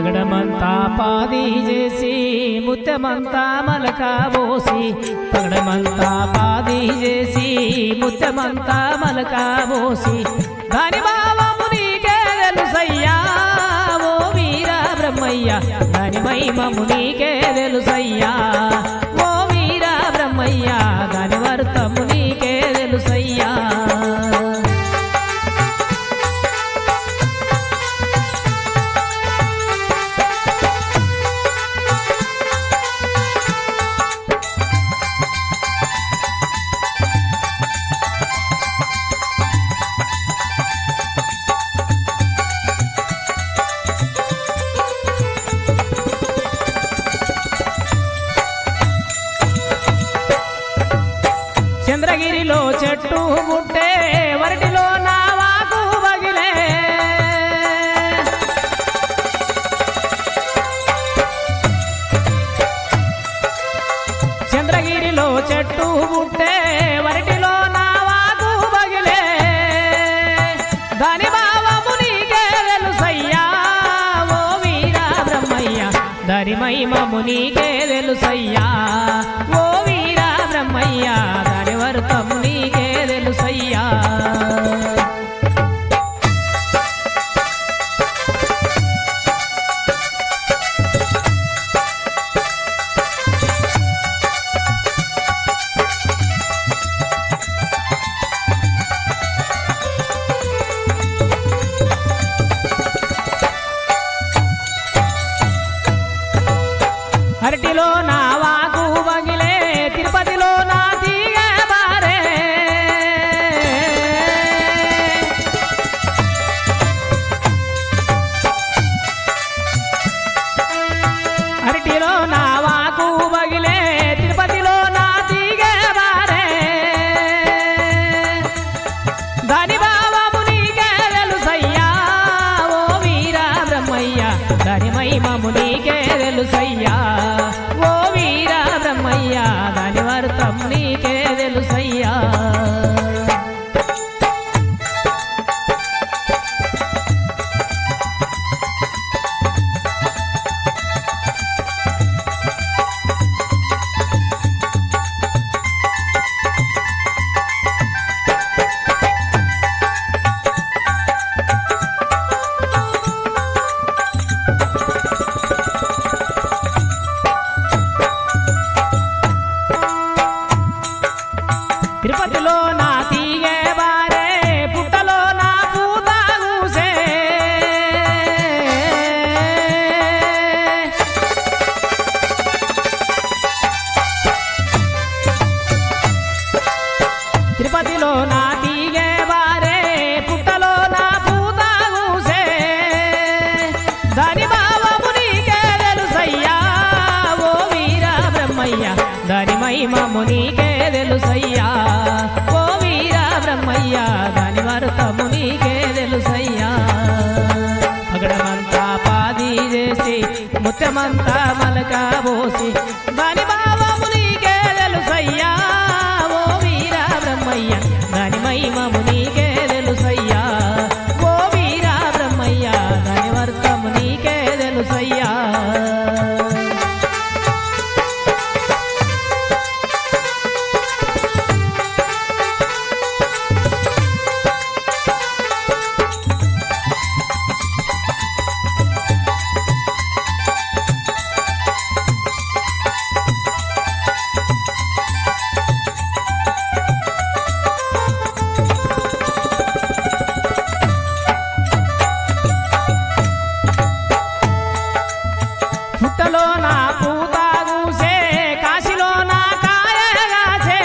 పగడమంతా పాది చేసి ముత్యమంతా మలక పోసి పగడమంతా పాది చేసి ముత్యమంతా మలక పోసి దాని భావము నీకే తెలుసయ్యా ఓ వీర బ్రహ్మయ్య దాని మహిమము నీకే తెలుసయ్యా ఓ వీర బ్రహ్మయ్య దాని వర్తము నీకే తెలుసయ్యా చంద్రగిరిలో చెట్టు పుట్టే వరటిలో నా వాకు బగిలే చంద్రగిరిలో చెట్టు పుట్టే వరటిలో నా వాకు బగిలే దాని భావము నీకే తెలుసయ్యా ఓ వీర బ్రహ్మయ్య దాని మహిమము నీకే తెలుసయ్యా ఓ వీర బ్రహ్మయ్య దాని వర్తము నీకే తెలుసయ్యా అరటిలో నా వాకు బగిలే తిరుపతిలో నా తీగ బారే అరటిలో నా వాకు బగిలే తిరుపతిలో నా తీగ బారే దాని భావము నీకే తెలుసయ్యా ఓ వీర బ్రహ్మయ్య దాని మహిమము నీకే తెలుసయ్యా ఓ వీర బ్రహ్మయ్య దాని వర్తం నీకే తెలుసయ్యా తిరుపతిలో నా తీగే బారే పుట్టలో నా పూత కూసే తిరుపతిలో నా తీగే బారే పుట్టలో నా పూత కూసే దాని భావము నీకే తెలుసయ్యా ఓ వీర బ్రహ్మయ్య దాని మహిమము నీకే తెలుసయ్యా ఓ వీర బ్రహ్మయ్య దాని వర్తము నీకే తెలుసయ్యా పగడమంతా పాది చేసి ముత్యమంతా మలక పోసి దాని భావము నీకే తెలుసయ్యా ఓ వీర బ్రహ్మయ్య దాని మహిమము నీకే తెలుసయ్యా ఓ వీర బ్రహ్మయ్య దాని వర్తము నీకే తెలుసయ్యా పుట్టలో నా పూత కూసే కాశీలో నా కాయగాసే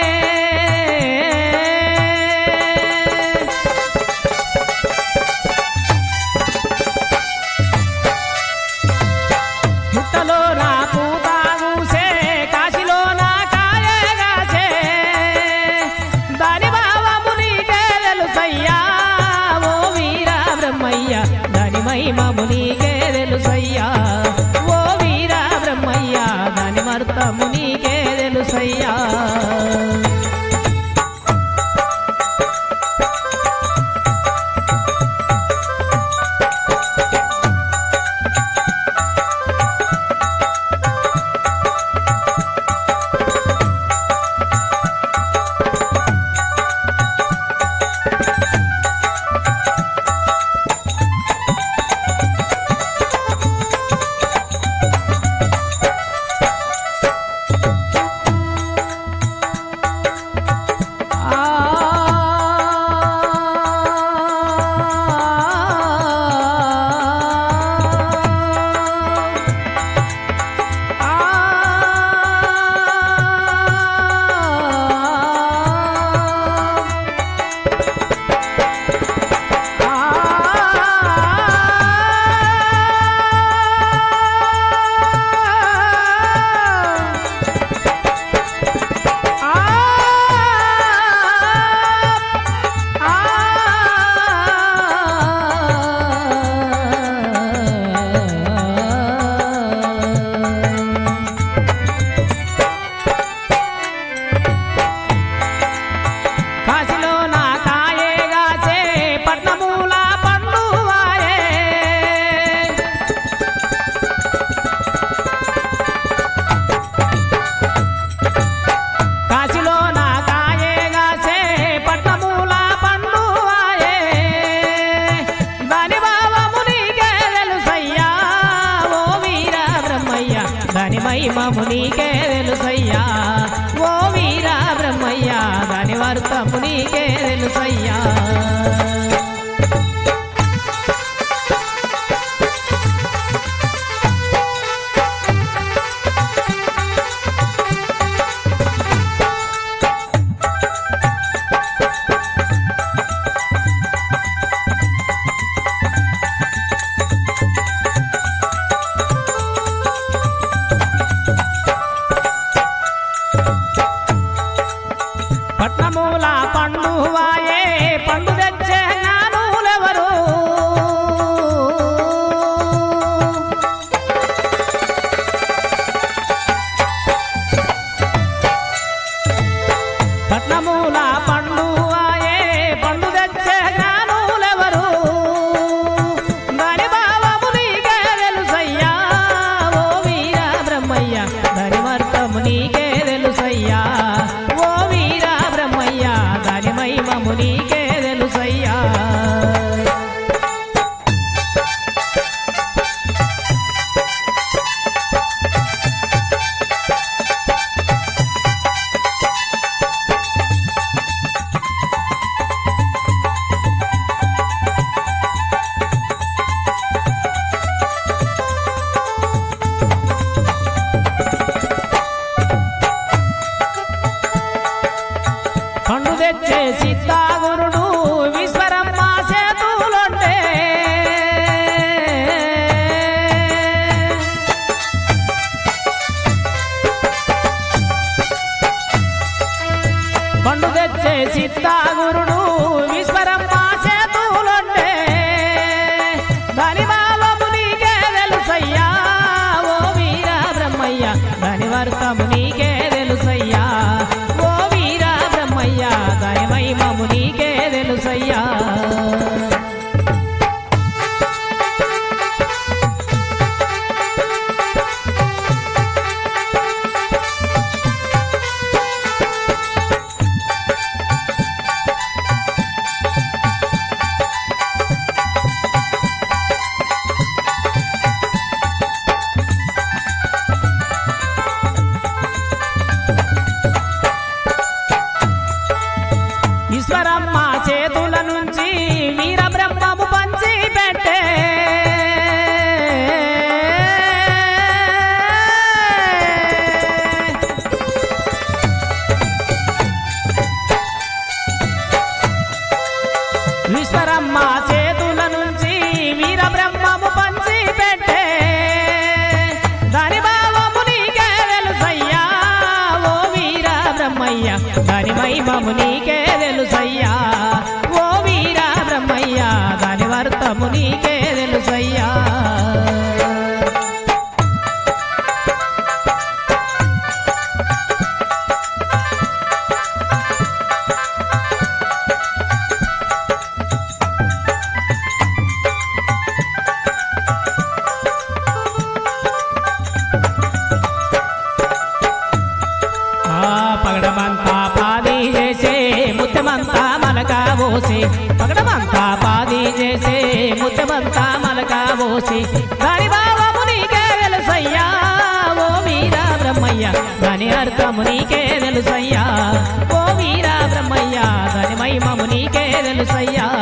పుట్టలో నా పూత కూసే కాశీలో నా కాయగాసే దాని భావము నీకే తెలుసయ్యా ఓ వీర బ్రహ్మయ్య దాని మహిమము నీకే తెలుసయ్యా ఓ వీర బ్రహ్మయ్య దాని మర్తము నీకే తెలుసయ్యా మైమము నీకే తెలుసయ్యా ఓ వీరా బ్రహ్మయ్య దాని వర్తము నీకే తెలుసయ్యా పట్నమూల పండు వాయే పండు తెచ్చే జ్ఞానులెవరు పట్నమూల పండు వాయే పండు తెచ్చే జ్ఞానులెవరు దాని భావము నీకే తెలుసయ్యా ఓ వీర బ్రహ్మయ్య దాని మర్తము నీకే తెలుసయ్యా ఓ వీర బ్రహ్మయ్య దాని మహిమము నీకే తెలుసయ్యా పండు తెచ్చే సిద్ధాగురుడు విశ్వరమ్మ సేతులుంటే పండు తెచ్చే సిద్ధాగురుడు విశ్వరమ్మ సేతులుంటే దాని భావము నీకే తెలుసయ్యా ఓ వీర బ్రహ్మయ్య దాని వర్తము నీకే తెలుసయ్యా ఓ వీర బ్రహ్మయ్య దాని మహిమము నీకే తెలుసయ్యా ఈశ్వరమ్మ చేతుల నుంచి వీర బ్రహ్మము పంచి పెట్టే ఈశ్వరమ్మ చేతుల నుంచి వీర బ్రహ్మము పంచి పెట్టే దాని భావము నీకే తెలుసయ్యా ఓ వీర బ్రహ్మయ్య దాని మహిమము నీకే తెలుసయ్యా ఓ వీర బ్రహ్మయ్య దాని వర్తము నీకే తెలుసయ్యా ఆ పగడమంతా పాది చేసే ముత్తమంతా మలక పోసి పగడమంతా పాది చేసే ముత్తమంతా మలక పోసి దాని భావము నీకే తెలుసయ్యా ఓ వీర బ్రహ్మయ్య దాని అర్థము నీకే తెలుసయ్యా ఓ వీర బ్రహ్మయ్య దాని మహిమము నీకే తెలుసయ్యా